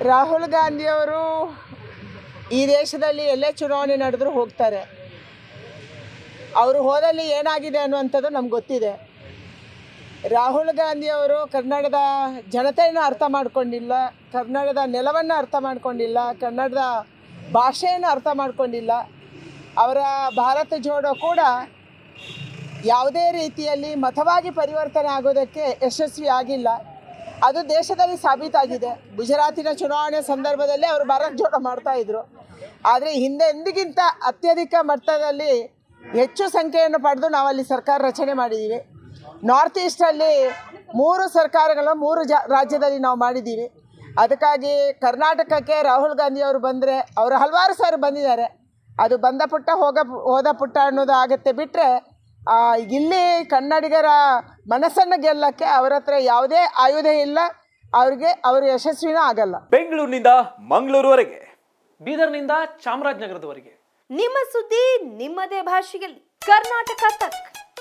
ರಾಹುಲ್ ಗಾಂಧಿಯವರು ಈ ದೇಶದಲ್ಲಿ ಎಲ್ಲೇ ಚುನಾವಣೆ ನಡೆದರೂ ಹೋಗ್ತಾರೆ ಅವರು ಹೋದಲ್ಲಿ ಏನಾಗಿದೆ ಅನ್ನುವಂಥದ್ದು ನಮ್ಗೆ ಗೊತ್ತಿದೆ ರಾಹುಲ್ ಗಾಂಧಿಯವರು ಕನ್ನಡದ ಜನತೆಯನ್ನು ಅರ್ಥ ಮಾಡ್ಕೊಂಡಿಲ್ಲ ಕನ್ನಡದ ನೆಲವನ್ನು ಅರ್ಥ ಮಾಡ್ಕೊಂಡಿಲ್ಲ ಕನ್ನಡದ ಭಾಷೆಯನ್ನು ಅರ್ಥ ಮಾಡ್ಕೊಂಡಿಲ್ಲ ಅವರ ಭಾರತ ಜೋಡೋ ಕೂಡ ಯಾವುದೇ ರೀತಿಯಲ್ಲಿ ಮತವಾಗಿ ಪರಿವರ್ತನೆ ಆಗೋದಕ್ಕೆ ಯಶಸ್ವಿ ಆಗಿಲ್ಲ ಅದು ದೇಶದಲ್ಲಿ ಸಾಬೀತಾಗಿದೆ ಗುಜರಾತಿನ ಚುನಾವಣೆ ಸಂದರ್ಭದಲ್ಲಿ ಅವರು ಭಾರತ್ ಜೋಡೋ ಮಾಡ್ತಾಯಿದ್ರು ಆದರೆ ಹಿಂದೆ ಎಂದಿಗಿಂತ ಅತ್ಯಧಿಕ ಮಟ್ಟದಲ್ಲಿ ಹೆಚ್ಚು ಸಂಖ್ಯೆಯನ್ನು ಪಡೆದು ನಾವಲ್ಲಿ ಸರ್ಕಾರ ರಚನೆ ಮಾಡಿದ್ದೀವಿ ನಾರ್ತ್ ಈಸ್ಟಲ್ಲಿ ಮೂರು ಸರ್ಕಾರಗಳು ಮೂರು ಜಾ ರಾಜ್ಯದಲ್ಲಿ ನಾವು ಮಾಡಿದ್ದೀವಿ ಅದಕ್ಕಾಗಿ ಕರ್ನಾಟಕಕ್ಕೆ ರಾಹುಲ್ ಗಾಂಧಿ ಅವರು ಬಂದರೆ ಅವರು ಹಲವಾರು ಸಾರಿ ಬಂದಿದ್ದಾರೆ ಅದು ಬಂದ ಪುಟ್ಟ ಹೋಗ ಹೋದ ಪುಟ್ಟ ಅನ್ನೋದು ಆಗುತ್ತೆ ಬಿಟ್ಟರೆ ಇಲ್ಲಿ ಕನ್ನಡಿಗರ ಮನಸ್ಸನ್ನು ಗೆಲ್ಲಕ್ಕೆ ಅವರ ಹತ್ರ ಯಾವುದೇ ಆಯುಧ ಇಲ್ಲ ಅವ್ರಿಗೆ ಅವರು ಯಶಸ್ವಿನೂ ಆಗಲ್ಲ ಬೆಂಗಳೂರಿನಿಂದ ಮಂಗಳೂರುವರೆಗೆ ಬೀದರ್ನಿಂದ ಚಾಮರಾಜನಗರದವರೆಗೆ ನಿಮ್ಮ ಸುದ್ದಿ ನಿಮ್ಮದೇ ಭಾಷೆಯಲ್ಲಿ ಕರ್ನಾಟಕ ತಕ್